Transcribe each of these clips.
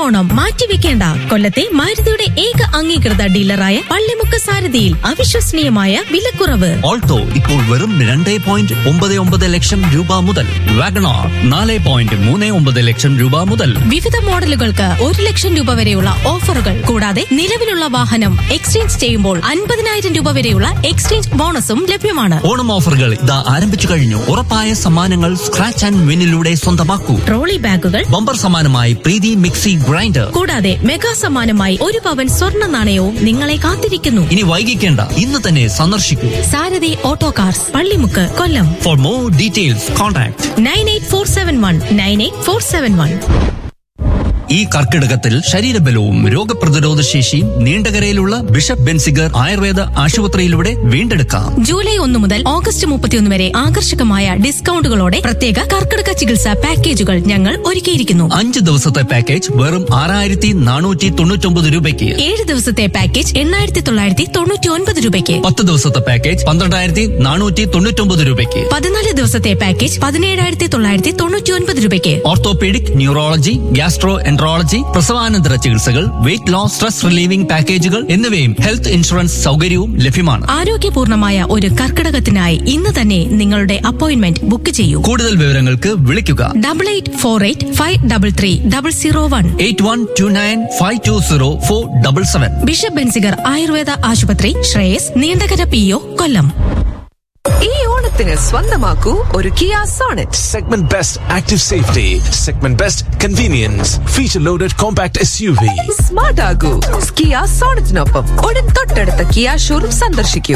ഓണം മാറ്റിവെക്കേണ്ട കൊല്ലത്തെ മാരുതിയുടെ ഏക അംഗീകൃത ഡീലറായ പള്ളിമുക്ക് സാരഥിയിൽ അവിശ്വസനീയമായ വിലക്കുറവ് ഓൾട്ടോ ഇപ്പോൾ വെറും രണ്ട് പോയിന്റ് ഒമ്പത് ഒമ്പത് ലക്ഷം രൂപ മുതൽ വാഗണാർ നാല് പോയിന്റ് മൂന്ന് ഒമ്പത് ലക്ഷം രൂപ മുതൽ വിവിധ മോഡലുകൾക്ക് ഒരു ലക്ഷം രൂപ വരെയുള്ള ഓഫറുകൾ കൂടാതെ നിലവിലുള്ള വാഹനം എക്സ്ചേഞ്ച് ചെയ്യുമ്പോൾ അൻപതിനായിരം രൂപ വരെയുള്ള എക്സ്ചേഞ്ച് ബോണസും ലഭ്യമാണ് ഓണം ഓഫറുകൾ ഇതാ ആരംഭിച്ചു കഴിഞ്ഞു ഉറപ്പായ സമ്മാനങ്ങൾ സ്ക്രാച്ച് ആൻഡ് വിന്നിലൂടെ സ്വന്തമാക്കൂ ട്രോളി ബാഗുകൾ ബമ്പർ സമ്മാനമായി പ്രീതി മിക്സി ഗ്രൈൻഡർ കൂടാതെ മെഗാ സമ്മാനമായി ഒരു പവൻ സ്വർണ്ണ നാണയവും നിങ്ങളെ കാത്തിരിക്കുന്നു ഇനി വൈകിക്കേണ്ട ഇന്ന് തന്നെ സന്ദർശിക്കൂ Sarathi auto cars Pallimukku Kollam for more details contact nine eight four seven one nine eight four seven one ഈ കർക്കിടകത്തിൽ ശരീരബലവും രോഗപ്രതിരോധ ശേഷിയും നീണ്ടകരയിലുള്ള ബിഷപ്പ് ബെൻസിഗർ ആയുർവേദ ആശുപത്രിയിലൂടെ വീണ്ടെടുക്കാം ജൂലൈ ഒന്ന് മുതൽ ഓഗസ്റ്റ് മുപ്പത്തിയൊന്ന് വരെ ആകർഷകമായ ഡിസ്കൗണ്ടുകളോടെ പ്രത്യേക കർക്കിടക ചികിത്സാ പാക്കേജുകൾ ഞങ്ങൾ ഒരുക്കിയിരിക്കുന്നു അഞ്ച് ദിവസത്തെ പാക്കേജ് വെറും ആറായിരത്തി നാനൂറ്റി തൊണ്ണൂറ്റൊമ്പത് രൂപയ്ക്ക് ഏഴ് ദിവസത്തെ പാക്കേജ് എണ്ണായിരത്തി തൊള്ളായിരത്തി തൊണ്ണൂറ്റി ഒൻപത് രൂപയ്ക്ക് പത്ത് ദിവസത്തെ പാക്കേജ് പന്ത്രണ്ടായിരത്തി നാനൂറ്റി തൊണ്ണൂറ്റൊമ്പത് രൂപയ്ക്ക് പതിനാല് ദിവസത്തെ പാക്കേജ് പതിനേഴായിരത്തി തൊള്ളായിരത്തി തൊണ്ണൂറ്റി ഒൻപത് രൂപയ്ക്ക് ഓർത്തോപീഡിക് ന്യൂറോളജി ഗ്യാസ്ട്രോ എൻട്രോളജി പ്രസവാനന്തര ചികിത്സകൾ വെയിറ്റ് ലോസ് സ്ട്രെസ് റിലീവിംഗ് പാക്കേജുകൾ എന്നിവയും ഹെൽത്ത് ഇൻഷുറൻസ് സൗകര്യവും ലഭ്യമാണ് ആരോഗ്യപൂർണമായ ഒരു കർക്കിടകത്തിനായി ഇന്ന് തന്നെ നിങ്ങളുടെ അപ്പോയിന്റ്മെന്റ് ബുക്ക് ചെയ്യൂ കൂടുതൽ വിവരങ്ങൾക്ക് വിളിക്കുക double eight four eight five double three double zero one eight one two nine five two zero four double seven bishop Benziger Ayurveda ആശുപത്രി ശ്രേയസ് നീണ്ടകര പി ഒ കൊല്ലം ഈ ഓണത്തിന് സ്വന്തമാക്കൂ ഒരു Kia Sonet Segment Best Active Safety, Segment Best Convenience, Feature Loaded Compact SUV. Smart ആകൂ Kia സോണറ്റിനൊപ്പം ഉടൻ തൊട്ടടുത്ത Kia showroom സന്ദർശിക്കൂ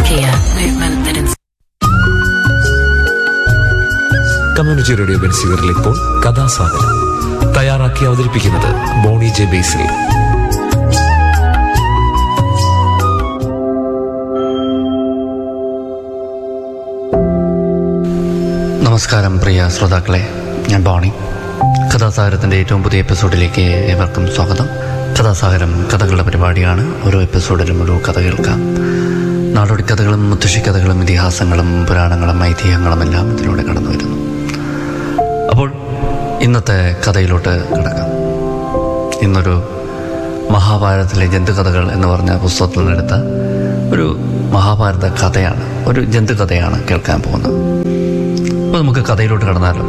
കമ്മ്യൂണിറ്റി റേഡിയോ ബെൻസിവറിൽ ഇപ്പോൾ കഥാസാഗരം തയ്യാറാക്കി അവതരിപ്പിക്കുന്നത് ബോണി ജെ ബേസിൽ നമസ്കാരം പ്രിയ ശ്രോതാക്കളെ ഞാൻ ബോണി കഥാസാഗരത്തിൻ്റെ ഏറ്റവും പുതിയ എപ്പിസോഡിലേക്ക് ഏവർക്കും സ്വാഗതം കഥാസാഗരം കഥകളുടെ പരിപാടിയാണ് ഓരോ എപ്പിസോഡിലും ഒരു കഥ കേൾക്കാം നാടോടി കഥകളും മുത്തശ്ശി കഥകളും ഇതിഹാസങ്ങളും പുരാണങ്ങളും ഐതിഹ്യങ്ങളും എല്ലാം ഇതിലൂടെ കടന്നു വരുന്നു അപ്പോൾ ഇന്നത്തെ കഥയിലോട്ട് കിടക്കാം ഇന്നൊരു മഹാഭാരതത്തിലെ ജന്തുകഥകൾ എന്ന് പറഞ്ഞ പുസ്തകത്തിൽ നിന്നെടുത്ത ഒരു മഹാഭാരത കഥയാണ് ഒരു ജന്തുകഥയാണ് കേൾക്കാൻ പോകുന്നത് അപ്പോൾ നമുക്ക് കഥയിലോട്ട് കടന്നാലോ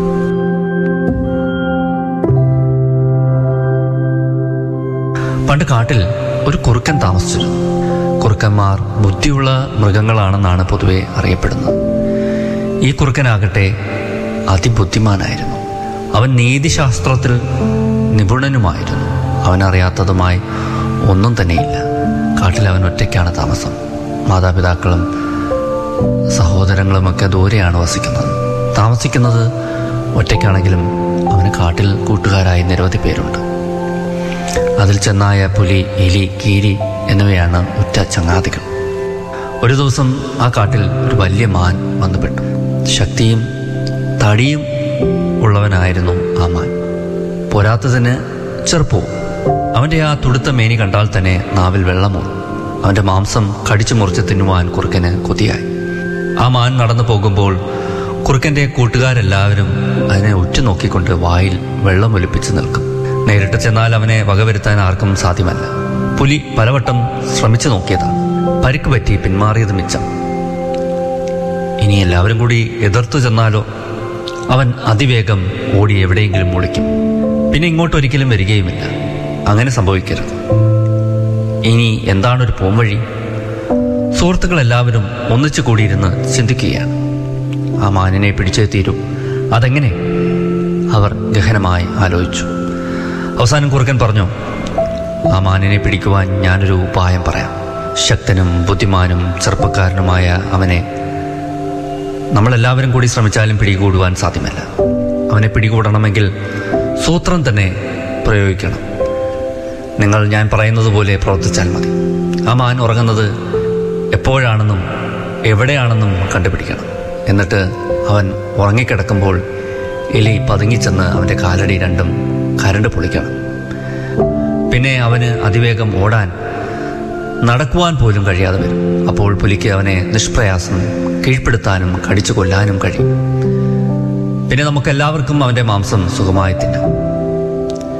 പണ്ട് കാട്ടിൽ ഒരു കുറുക്കൻ താമസിച്ചിരുന്നു കുറുക്കന്മാർ ബുദ്ധിയുള്ള മൃഗങ്ങളാണെന്നാണ് പൊതുവെ അറിയപ്പെടുന്നത് ഈ കുറുക്കനാകട്ടെ അതിബുദ്ധിമാനായിരുന്നു അവൻ നീതിശാസ്ത്രത്തിൽ നിപുണനുമായിരുന്നു അവനറിയാത്തതുമായി ഒന്നും തന്നെയില്ല കാട്ടിൽ അവൻ ഒറ്റയ്ക്കാണ് താമസം മാതാപിതാക്കളും സഹോദരങ്ങളുമൊക്കെ ദൂരെയാണ് വസിക്കുന്നത് താമസിക്കുന്നത് ഒറ്റയ്ക്കാണെങ്കിലും അവന് കാട്ടിൽ കൂട്ടുകാരായി നിരവധി പേരുണ്ട് അതിൽ ചെന്നായ പുലി എലി കീരി എന്നിവയാണ് ഉറ്റ ചങ്ങാതികൾ ഒരു ദിവസം ആ കാട്ടിൽ ഒരു വലിയ മാൻ വന്നുപെട്ടു ശക്തിയും തടിയും ഉള്ളവനായിരുന്നു ആ മാൻ പോരാത്തതിന് ചെറുപ്പവും അവൻ്റെ ആ തുടുത്ത മേനി കണ്ടാൽ തന്നെ നാവിൽ വെള്ളമൂറും അവൻ്റെ മാംസം കടിച്ചു മുറിച്ച് തിന്നുവാൻ കുറുക്കന് കൊതിയായി ആ മാൻ നടന്നു പോകുമ്പോൾ കുറുക്കൻ്റെ കൂട്ടുകാരെല്ലാവരും അതിനെ ഉറ്റുനോക്കിക്കൊണ്ട് വായിൽ വെള്ളം ഒലിപ്പിച്ച് നിൽക്കും നേരിട്ട് ചെന്നാൽ അവനെ വകവരുത്താൻ ആർക്കും സാധ്യമല്ല പുലി പലവട്ടം ശ്രമിച്ചു നോക്കിയതാണ് പരിക്ക് പറ്റി പിന്മാറിയത് മിച്ചം ഇനി എല്ലാവരും കൂടി എതിർത്തു ചെന്നാലോ അവൻ അതിവേഗം ഓടി എവിടെയെങ്കിലും ഒളിക്കും പിന്നെ ഇങ്ങോട്ടൊരിക്കലും വരികയുമില്ല അങ്ങനെ സംഭവിക്കരുത് ഇനി എന്താണൊരു പോംവഴി സുഹൃത്തുക്കളെല്ലാവരും ഒന്നിച്ചു കൂടിയിരുന്ന് ചിന്തിക്കുകയാണ് ആ മാനിനെ പിടിച്ചേ തീരൂ അതെങ്ങനെ അവർ ഗഹനമായി ആലോചിച്ചു അവസാനം കുറുക്കൻ പറഞ്ഞു ആ മാനിനെ പിടിക്കുവാൻ ഞാനൊരു ഉപായം പറയാം ശക്തനും ബുദ്ധിമാനും ചെറുപ്പക്കാരനുമായ അവനെ നമ്മളെല്ലാവരും കൂടി ശ്രമിച്ചാലും പിടികൂടുവാൻ സാധ്യമല്ല അവനെ പിടികൂടണമെങ്കിൽ സൂത്രം തന്നെ പ്രയോഗിക്കണം നിങ്ങൾ ഞാൻ പറയുന്നത് പോലെ പ്രവർത്തിച്ചാൽ മതി ആ മാൻ ഉറങ്ങുന്നത് എപ്പോഴാണെന്നും എവിടെയാണെന്നും കണ്ടുപിടിക്കണം എന്നിട്ട് അവൻ ഉറങ്ങിക്കിടക്കുമ്പോൾ എലി പതുങ്ങിച്ചെന്ന് അവൻ്റെ കാലടി രണ്ടും കരണ്ട് പൊളിക്കണം പിന്നെ അവന് അതിവേഗം ഓടാൻ നടക്കുവാൻ പോലും കഴിയാതെ വരും അപ്പോൾ പുലിക്ക് അവനെ നിഷ്പ്രയാസം കീഴ്പ്പെടുത്താനും കടിച്ചു കൊല്ലാനും കഴിയും പിന്നെ നമുക്ക് എല്ലാവർക്കും അവൻ്റെ മാംസം സുഖമായി തിന്നാം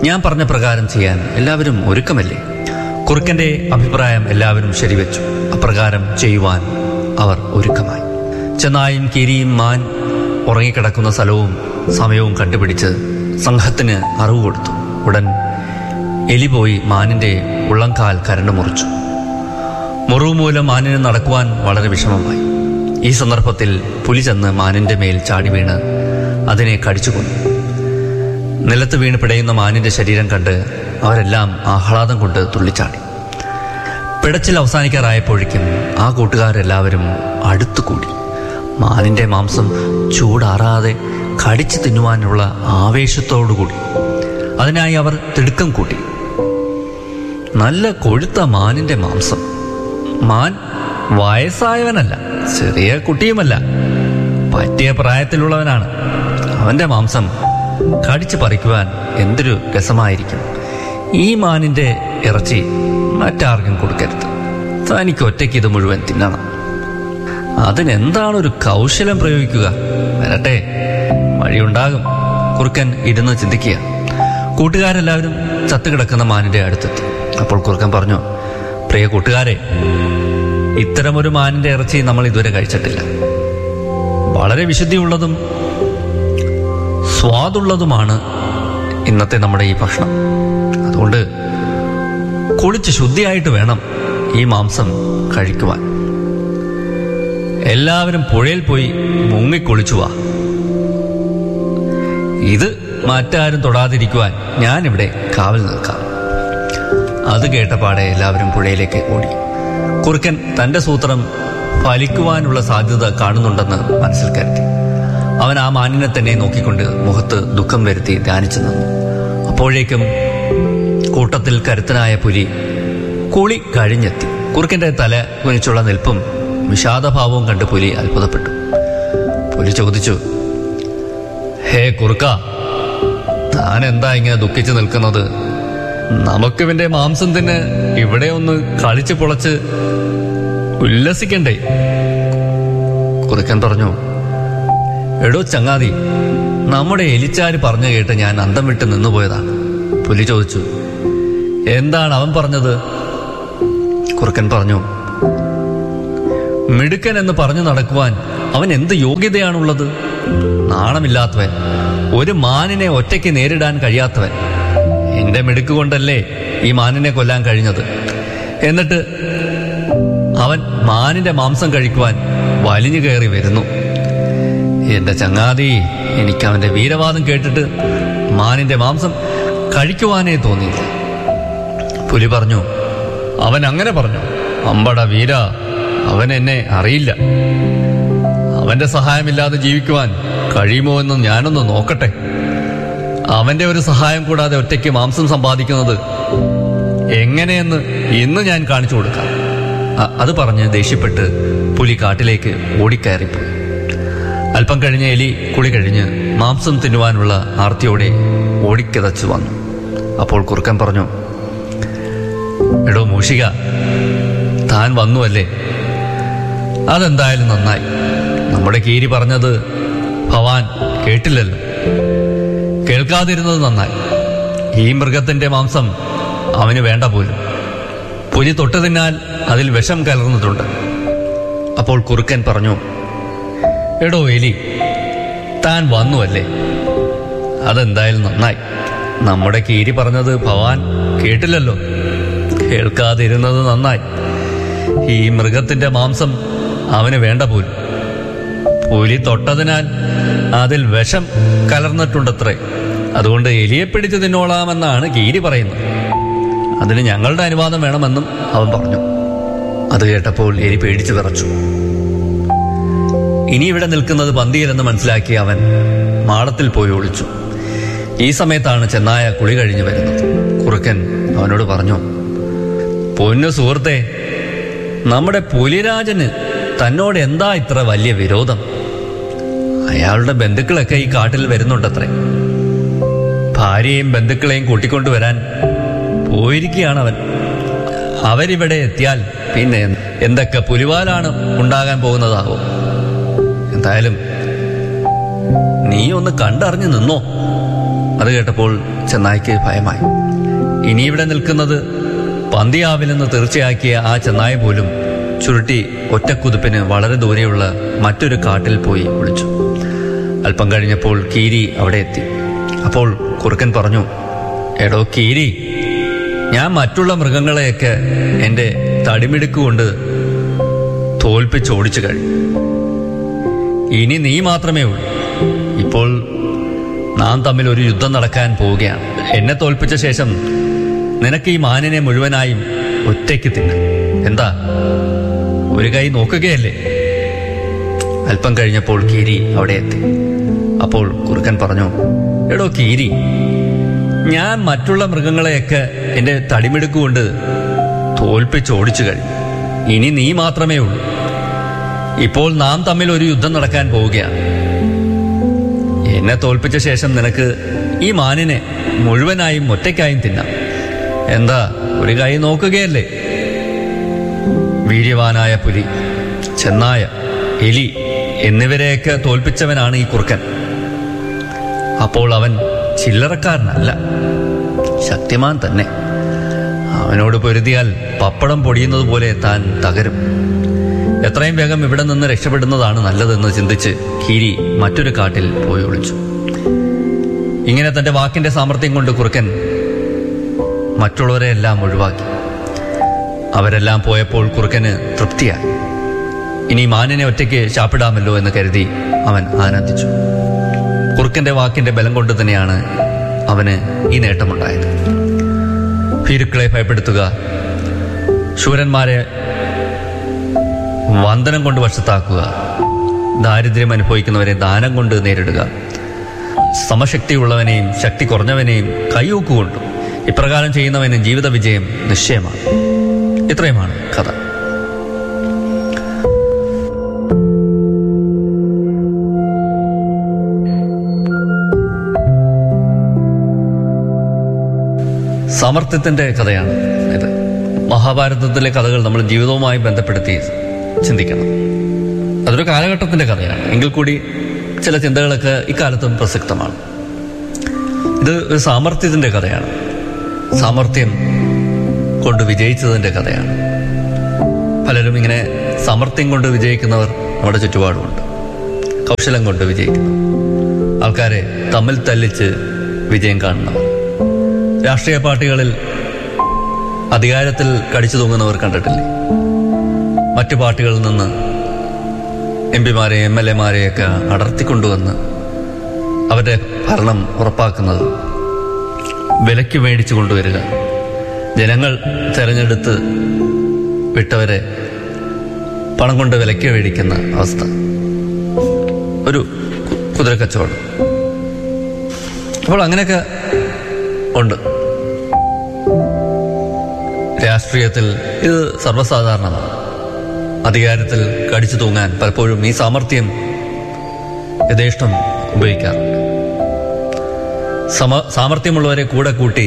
ഞാൻ പറഞ്ഞ പ്രകാരം ചെയ്യാൻ എല്ലാവരും ഒരുക്കമല്ലേ കുറുക്കന്റെ അഭിപ്രായം എല്ലാവരും ശരിവെച്ചു അപ്രകാരം ചെയ്യുവാൻ അവർ ഒരുക്കമായി ചെന്നായും കീരിയും മാൻ ഉറങ്ങിക്കിടക്കുന്ന സ്ഥലവും സമയവും കണ്ടുപിടിച്ച് സംഘത്തിന് അറിവ് കൊടുത്തു ഉടൻ എലി പോയി മാനിന്റെ ഉള്ളംകാൽ കരണ്ട് മുറിച്ചു മുറിവ് മൂലം മാനിന് നടക്കുവാൻ വളരെ വിഷമമായി ഈ സന്ദർഭത്തിൽ പുലി ചെന്ന് മാനിന്റെ മേൽ ചാടി വീണ് അതിനെ കടിച്ചു കൊന്നു നിലത്ത് വീണ് പിടയുന്ന മാനിന്റെ ശരീരം കണ്ട് അവരെല്ലാം ആഹ്ലാദം കൊണ്ട് തുള്ളിച്ചാടി പിടച്ചിൽ അവസാനിക്കാറായപ്പോഴേക്കും ആ കൂട്ടുകാരെല്ലാവരും അടുത്തുകൂടി മാനിന്റെ മാംസം ചൂടാറാതെ കടിച്ചു തിന്നുവാനുള്ള ആവേശത്തോടുകൂടി അതിനായി അവർ തിടുക്കം കൂട്ടി നല്ല കൊഴുത്ത മാനിന്റെ മാംസം മാൻ വയസ്സായവനല്ല ചെറിയ കുട്ടിയുമല്ല പറ്റിയ പ്രായത്തിലുള്ളവനാണ് അവന്റെ മാംസം കടിച്ചു പറിക്കുവാൻ എന്തൊരു രസമായിരിക്കും ഈ മാനിന്റെ ഇറച്ചി മറ്റാർക്കും കൊടുക്കരുത് തനിക്ക് ഒറ്റയ്ക്ക് ഇത് മുഴുവൻ തിന്നണം അതിനെന്താണ് ഒരു കൗശലം പ്രയോഗിക്കുക വരട്ടെ വഴിയുണ്ടാകും കുറുക്കൻ ഇരുന്ന് ചിന്തിക്കുക കൂട്ടുകാരെല്ലാവരും ചത്തുകിടക്കുന്ന മാനിന്റെ അടുത്തെത്തി അപ്പോൾ കുറുക്കൻ പറഞ്ഞു പ്രിയ കൂട്ടുകാരെ ഇത്തരമൊരു മാനിന്റെ ഇറച്ചി നമ്മൾ ഇതുവരെ കഴിച്ചിട്ടില്ല വളരെ വിശുദ്ധിയുള്ളതും സ്വാദുള്ളതുമാണ് ഇന്നത്തെ നമ്മുടെ ഈ ഭക്ഷണം അതുകൊണ്ട് കുളിച്ച് ശുദ്ധിയായിട്ട് വേണം ഈ മാംസം കഴിക്കുവാൻ എല്ലാവരും പുഴയിൽ പോയി മുങ്ങിക്കുളിച്ചു വാ ഇത് മറ്റാരും തൊടാതിരിക്കുവാൻ ഞാനിവിടെ കാവൽ നിൽക്കാം അത് കേട്ടപാടെ എല്ലാവരും പുഴയിലേക്ക് ഓടി കുറുക്കൻ തന്റെ സൂത്രം ഫലിക്കുവാനുള്ള സാധ്യത കാണുന്നുണ്ടെന്ന് മനസ്സിൽ കരുതി അവൻ ആ മാനിനെ തന്നെ നോക്കിക്കൊണ്ട് മുഖത്ത് ദുഃഖം വരുത്തി ധ്യാനിച്ചു നിന്നു അപ്പോഴേക്കും കൂട്ടത്തിൽ കരുത്തനായ പുലി കുളി കഴിഞ്ഞെത്തി കുറുക്കന്റെ തല കുനിച്ചുള്ള നിൽപ്പും വിഷാദഭാവവും കണ്ട് പുലി അത്ഭുതപ്പെട്ടു പുലി ചോദിച്ചു ഹേ കുറുക്ക താൻ എന്താ ഇങ്ങനെ ദുഃഖിച്ചു നിൽക്കുന്നത് നമുക്കിവന്റെ മാംസം തന്നെ ഇവിടെ ഒന്ന് കളിച്ച് പൊളച്ച് ഉല്ലസിക്കണ്ടേ കുറുക്കൻ പറഞ്ഞു എടോ ചങ്ങാതി നമ്മുടെ എലിച്ചാര് പറഞ്ഞു കേട്ട് ഞാൻ അന്തം വിട്ട് നിന്നുപോയതാണ് പുലി ചോദിച്ചു എന്താണ് അവൻ പറഞ്ഞത് കുറുക്കൻ പറഞ്ഞു മിടുക്കൻ എന്ന് പറഞ്ഞു നടക്കുവാൻ അവൻ എന്ത് യോഗ്യതയാണുള്ളത് നാണമില്ലാത്തവൻ ഒരു മാനിനെ ഒറ്റയ്ക്ക് നേരിടാൻ കഴിയാത്തവൻ എന്റെ മിടുക്ക് കൊണ്ടല്ലേ ഈ മാനിനെ കൊല്ലാൻ കഴിഞ്ഞത് എന്നിട്ട് അവൻ മാനിന്റെ മാംസം കഴിക്കുവാൻ വലിഞ്ഞു കയറി വരുന്നു എന്റെ ചങ്ങാതി എനിക്ക് അവന്റെ വീരവാദം കേട്ടിട്ട് മാനിന്റെ മാംസം കഴിക്കുവാനേ തോന്നിയില്ല പുലി പറഞ്ഞു അവൻ അങ്ങനെ പറഞ്ഞു അമ്പട വീര അവൻ എന്നെ അറിയില്ല അവന്റെ സഹായമില്ലാതെ ജീവിക്കുവാൻ കഴിയുമോ എന്ന് ഞാനൊന്ന് നോക്കട്ടെ അവന്റെ ഒരു സഹായം കൂടാതെ ഒറ്റയ്ക്ക് മാംസം സമ്പാദിക്കുന്നത് എങ്ങനെയെന്ന് ഇന്ന് ഞാൻ കാണിച്ചു കൊടുക്കാം അ- അത് പറഞ്ഞ് ദേഷ്യപ്പെട്ട് പുലി കാട്ടിലേക്ക് ഓടിക്കയറിപ്പോയി അല്പം കഴിഞ്ഞ് എലി കുളി കഴിഞ്ഞ് മാംസം തിന്നുവാനുള്ള ആർത്തിയോടെ ഓടിക്കിതച്ചു വന്നു അപ്പോൾ കുറുക്കൻ പറഞ്ഞു എടോ മൂഷിക താൻ വന്നു അല്ലേ അതെന്തായാലും നന്നായി നമ്മുടെ കീരി പറഞ്ഞത് ഭവാൻ കേട്ടില്ലല്ലോ കേൾക്കാതിരുന്നത് നന്നായി ഈ മൃഗത്തിന്റെ മാംസം അവന് വേണ്ട പോലും പുലി തൊട്ടു തിന്നാൽ അതിൽ വിഷം കലർന്നിട്ടുണ്ട് അപ്പോൾ കുറുക്കൻ പറഞ്ഞു എടോ എലി താൻ വന്നു അല്ലേ അതെന്തായാലും നന്നായി നമ്മുടെ കീരി പറഞ്ഞത് ഭവാൻ കേട്ടില്ലല്ലോ കേൾക്കാതിരുന്നത് നന്നായി ഈ മൃഗത്തിന്റെ മാംസം അവന് വേണ്ട പോലും പുലി തൊട്ടതിനാൽ അതിൽ വിഷം കലർന്നിട്ടുണ്ടത്രേ അതുകൊണ്ട് എലിയെ പിടിച്ച് തിന്നോളാമെന്നാണ് കീരി പറയുന്നത് അതിന് ഞങ്ങളുടെ അനുവാദം വേണമെന്നും അവൻ പറഞ്ഞു അത് കേട്ടപ്പോൾ എലി പേടിച്ചു വിറച്ചു ഇനി ഇവിടെ നിൽക്കുന്നത് പന്തിയിലെന്ന് മനസ്സിലാക്കി അവൻ മാടത്തിൽ പോയി ഒളിച്ചു ഈ സമയത്താണ് ചെന്നായ കുളി കഴിഞ്ഞു വരുന്നത് കുറുക്കൻ അവനോട് പറഞ്ഞു പൊന്നു സുഹൃത്തെ നമ്മുടെ പുലിരാജന് തന്നോട് എന്താ ഇത്ര വലിയ വിരോധം അയാളുടെ ബന്ധുക്കളൊക്കെ ഈ കാട്ടിൽ വരുന്നുണ്ടത്രേ ഭാര്യയും ബന്ധുക്കളെയും കൂട്ടിക്കൊണ്ടുവരാൻ പോയിരിക്കുകയാണ് അവൻ അവരിവിടെ എത്തിയാൽ പിന്നെ എന്തൊക്കെ പുലിവാലാണ് ഉണ്ടാകാൻ പോകുന്നതാവോ എന്തായാലും നീ ഒന്ന് കണ്ടറിഞ്ഞു നിന്നോ അത് കേട്ടപ്പോൾ ചെന്നായ്ക്ക് ഭയമായി ഇനി ഇവിടെ നിൽക്കുന്നത് പന്തിയാവില്ലെന്ന് തീർച്ചയാക്കിയ ആ ചെന്നായ പോലും ചുരുട്ടി ഒറ്റക്കുതിപ്പിന് വളരെ ദൂരെയുള്ള മറ്റൊരു കാട്ടിൽ പോയി ഒളിച്ചു അല്പം കഴിഞ്ഞപ്പോൾ കീരി അവിടെ എത്തി അപ്പോൾ കുറുക്കൻ പറഞ്ഞു എടോ കീരി ഞാൻ മറ്റുള്ള മൃഗങ്ങളെയൊക്കെ എൻ്റെ തടിമിടുക്കുകൊണ്ട് തോൽപ്പിച്ചോടിച്ചു കഴിഞ്ഞു ഇനി നീ മാത്രമേ ഉള്ളൂ ഇപ്പോൾ നാം തമ്മിൽ ഒരു യുദ്ധം നടക്കാൻ പോവുകയാണ് എന്നെ തോൽപ്പിച്ച ശേഷം നിനക്ക് ഈ മാനിനെ മുഴുവനായും ഒറ്റയ്ക്ക് തിന്നാം എന്താ ഒരു കൈ നോക്കുകയല്ലേ അല്പം കഴിഞ്ഞപ്പോൾ കീരി അവിടെ എത്തി അപ്പോൾ കുറുക്കൻ പറഞ്ഞു എടോ കീരി ഞാൻ മറ്റുള്ള മൃഗങ്ങളെയൊക്കെ എന്റെ തടിമെടുക്കുകൊണ്ട് തോൽപ്പിച്ചോടിച്ചു കഴിഞ്ഞു ഇനി നീ മാത്രമേ ഉള്ളൂ ഇപ്പോൾ നാം തമ്മിൽ ഒരു യുദ്ധം നടക്കാൻ പോവുകയാണ് എന്നെ തോൽപ്പിച്ച ശേഷം നിനക്ക് ഈ മാനിനെ മുഴുവനായും ഒറ്റയ്ക്കായും തിന്നാം എന്താ ഒരു കൈ നോക്കുകയല്ലേ വീര്യവാനായ പുലി ചെന്നായ എലി എന്നിവരെയൊക്കെ തോൽപ്പിച്ചവനാണ് ഈ കുറുക്കൻ അപ്പോൾ അവൻ ചില്ലറക്കാരനല്ല ശക്തിമാൻ തന്നെ അവനോട് പൊരുതിയാൽ പപ്പടം പൊടിയുന്നത് പോലെ താൻ തകരും എത്രയും വേഗം ഇവിടെ നിന്ന് രക്ഷപ്പെടുന്നതാണ് നല്ലതെന്ന് ചിന്തിച്ച് കീരി മറ്റൊരു കാട്ടിൽ പോയി ഒളിച്ചു ഇങ്ങനെ തന്റെ വാക്കിന്റെ സാമർഥ്യം കൊണ്ട് കുറുക്കൻ മറ്റുള്ളവരെ എല്ലാം ഒഴിവാക്കി അവരെല്ലാം പോയപ്പോൾ കുറുക്കന് തൃപ്തിയായി ഇനി മാനിനെ ഒറ്റയ്ക്ക് ശാപ്പിടാമല്ലോ എന്ന് കരുതി അവൻ ആനന്ദിച്ചു കുറുക്കന്റെ വാക്കിന്റെ ബലം കൊണ്ട് തന്നെയാണ് അവന് ഈ നേട്ടമുണ്ടായത് ഭീരുക്കളെ ഭയപ്പെടുത്തുക ശൂരന്മാരെ വന്ദനം കൊണ്ട് വശത്താക്കുക ദാരിദ്ര്യം അനുഭവിക്കുന്നവരെ ദാനം കൊണ്ട് നേരിടുക സമശക്തിയുള്ളവനെയും ശക്തി കുറഞ്ഞവനെയും കൈയൂക്കുകൊണ്ടും ഇപ്രകാരം ചെയ്യുന്നവന് ജീവിത വിജയം നിശ്ചയമാണ് ഇത്രയുമാണ് കഥ സാമർത്ഥ്യത്തിന്റെ കഥയാണ് ഇത് മഹാഭാരതത്തിലെ കഥകൾ നമ്മൾ ജീവിതവുമായി ബന്ധപ്പെടുത്തി ചിന്തിക്കണം അതൊരു കാലഘട്ടത്തിന്റെ കഥയാണ് എങ്കിൽ കൂടി ചില ചിന്തകളൊക്കെ ഇക്കാലത്തും പ്രസക്തമാണ് ഇത് ഒരു സാമർത്ഥ്യത്തിന്റെ കഥയാണ് സാമർത്ഥ്യം കൊണ്ട് വിജയിച്ചതിന്റെ കഥയാണ് പലരും ഇങ്ങനെ സാമർത്ഥ്യം കൊണ്ട് വിജയിക്കുന്നവർ നമ്മുടെ ചുറ്റുപാടുമുണ്ട് കൗശലം കൊണ്ട് വിജയിക്കുന്നു ആൾക്കാരെ തമ്മിൽ തല്ലിച്ച് വിജയം കാണുന്നവർ രാഷ്ട്രീയ പാർട്ടികളിൽ അധികാരത്തിൽ കടിച്ചു തൂങ്ങുന്നവർ കണ്ടിട്ടില്ലേ മറ്റു പാർട്ടികളിൽ നിന്ന് എം പിമാരെ എം എൽ എമാരെയൊക്കെ അടർത്തിക്കൊണ്ടുവന്ന് അവരുടെ ഭരണം ഉറപ്പാക്കുന്നത് വിലയ്ക്ക് മേടിച്ചു കൊണ്ടുവരിക ജനങ്ങൾ തെരഞ്ഞെടുത്ത് വിട്ടവരെ പണം കൊണ്ട് വിലയ്ക്ക് മേടിക്കുന്ന അവസ്ഥ ഒരു കു- കുതിരക്കച്ചവടം അപ്പോൾ അങ്ങനെയൊക്കെ ഉണ്ട് രാഷ്ട്രീയത്തിൽ ഇത് സർവ്വസാധാരണമാണ് അധികാരത്തിൽ കടിച്ചു തൂങ്ങാൻ പലപ്പോഴും ഈ സാമർഥ്യം യഥേഷ്ടം ഉപയോഗിക്കാറുണ്ട് സമ സാമർഥ്യമുള്ളവരെ കൂടെ കൂട്ടി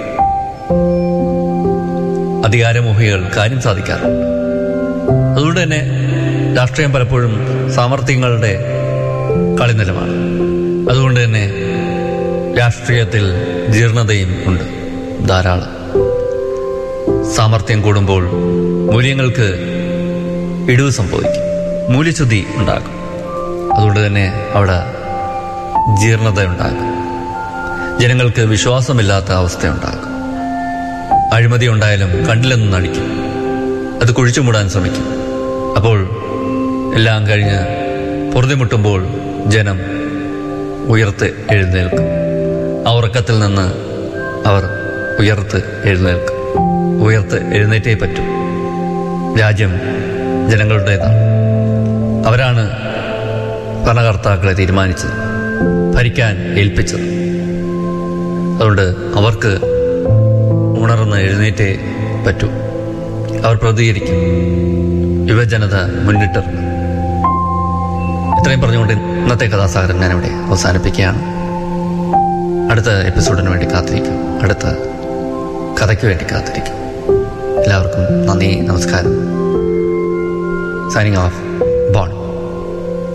അധികാരമോഹികൾ കാര്യം സാധിക്കാറുണ്ട് അതുകൊണ്ട് തന്നെ രാഷ്ട്രീയം പലപ്പോഴും സാമർഥ്യങ്ങളുടെ കളിനിലമാണ് അതുകൊണ്ട് തന്നെ രാഷ്ട്രീയത്തിൽ ജീർണതയും ഉണ്ട് ധാരാളം സാമർഥ്യം കൂടുമ്പോൾ മൂല്യങ്ങൾക്ക് ഇടിവ് സംഭവിക്കും മൂല്യച്യുതി ഉണ്ടാകും അതുകൊണ്ട് തന്നെ അവിടെ ജീർണത ഉണ്ടാകും ജനങ്ങൾക്ക് വിശ്വാസമില്ലാത്ത അവസ്ഥയുണ്ടാകും അഴിമതി ഉണ്ടായാലും കണ്ടില്ലെന്ന് നടിക്കും അത് കുഴിച്ചു മൂടാൻ ശ്രമിക്കും അപ്പോൾ എല്ലാം കഴിഞ്ഞ് പൊറുതിമുട്ടുമ്പോൾ ജനം ഉയർത്ത് എഴുന്നേൽക്കും ആ ഉറക്കത്തിൽ നിന്ന് അവർ ഉയർത്ത് എഴുന്നേൽക്കും ഉയർത്ത് എഴുന്നേറ്റേ പറ്റൂ രാജ്യം ജനങ്ങളുടേതാണ് അവരാണ് ഭരണകർത്താക്കളെ തീരുമാനിച്ചത് ഭരിക്കാൻ ഏൽപ്പിച്ചത് അതുകൊണ്ട് അവർക്ക് ഉണർന്ന് എഴുന്നേറ്റേ പറ്റൂ അവർ പ്രതികരിക്കും യുവജനത മുന്നിട്ടിറങ്ങും ഇത്രയും പറഞ്ഞുകൊണ്ട് ഇന്നത്തെ കഥാസാഗരം ഞാനിവിടെ അവസാനിപ്പിക്കുകയാണ് അടുത്ത എപ്പിസോഡിന് വേണ്ടി കാത്തിരിക്കും അടുത്ത കഥയ്ക്ക് വേണ്ടി കാത്തിരിക്കും എല്ലാവർക്കും നന്ദി നമസ്കാരം സൈനിങ് ഓഫ്